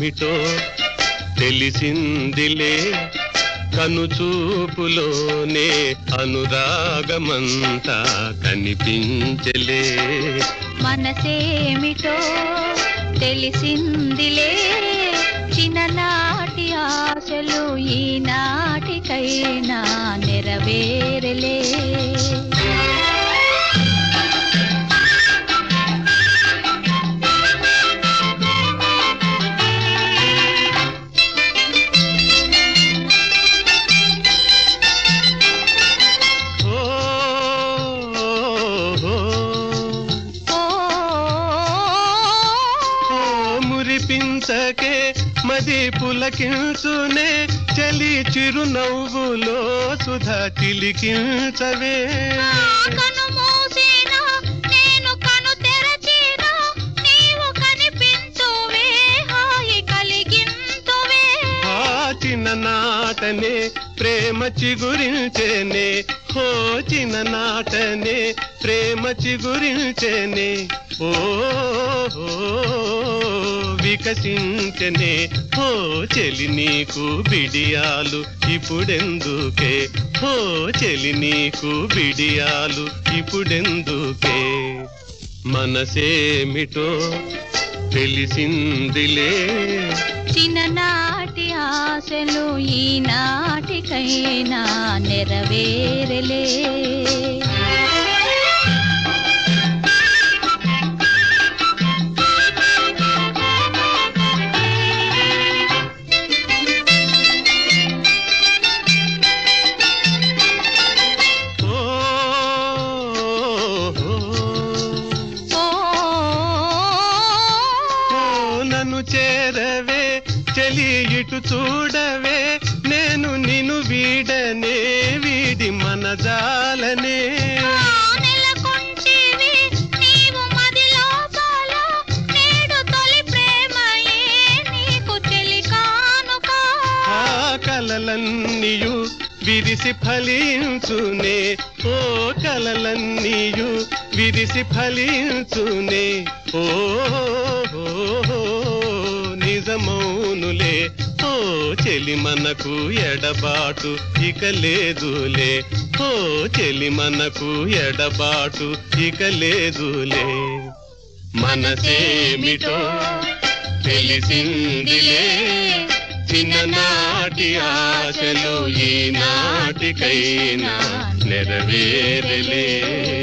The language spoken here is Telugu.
మనసేమిటో తెలిసిందిలే కనుచూపులోనే అనురాగమంతా కనిపించలే మనసేమిటో తెలిసిందిలే చిన్ననాటి ఆశలు ఈనాటికైనా నెరవేరలే ఓ, ఓ, ఓ ఓ, మురిపించకే మది పులకించునే చలి చిరునవ్వులో సుధా చిలికించవే కను మూసినా నేను కను తెరచినా నీవు కనిపించువే హాయి కలిగింతువే ఆ చిన్ననాటనే ప్రేమ చిగురించేనే ఓ చిన్ననాటనే ప్రేమ చిగురించేనే ఓ ఓ, వికసించనే ఓ చెలి నీకు బిడియాలు ఇప్పుడెందుకే ఓ చెలి నీకు బిడియాలు ఇప్పుడెందుకే మనసేమిటో తెలిసిందిలే చిన్ననాటి ఆశలు ఈనాటికైనా నెరవేరలే ఓ ఓ, ఓ ఓ, నన్ను చేరవే చెలి ఇటు చూడవే నేను నిన్ను వీడనే వీడి మన జాలనే నెలకొంటివి నీవు మది లోపల నేడు తొలి ప్రేమయే నీకు చెలి కానుక ఆ కలలన్నీయు విరిసి ఫలించునే ఓ కలలన్నీయు విరిసి ఫలించునే ఓ ఓ, ఓ, నిజమౌనులే ఓ చెలి మనకు ఎడబాటు ఇక లేదులే ఓ చెలి మనకు ఎడబాటు ఇక లేదులే మనసేమిటో తెలిసిందిలే చిన్ననాటి ఆశలు ఈనాటికైనా నెరవేరలే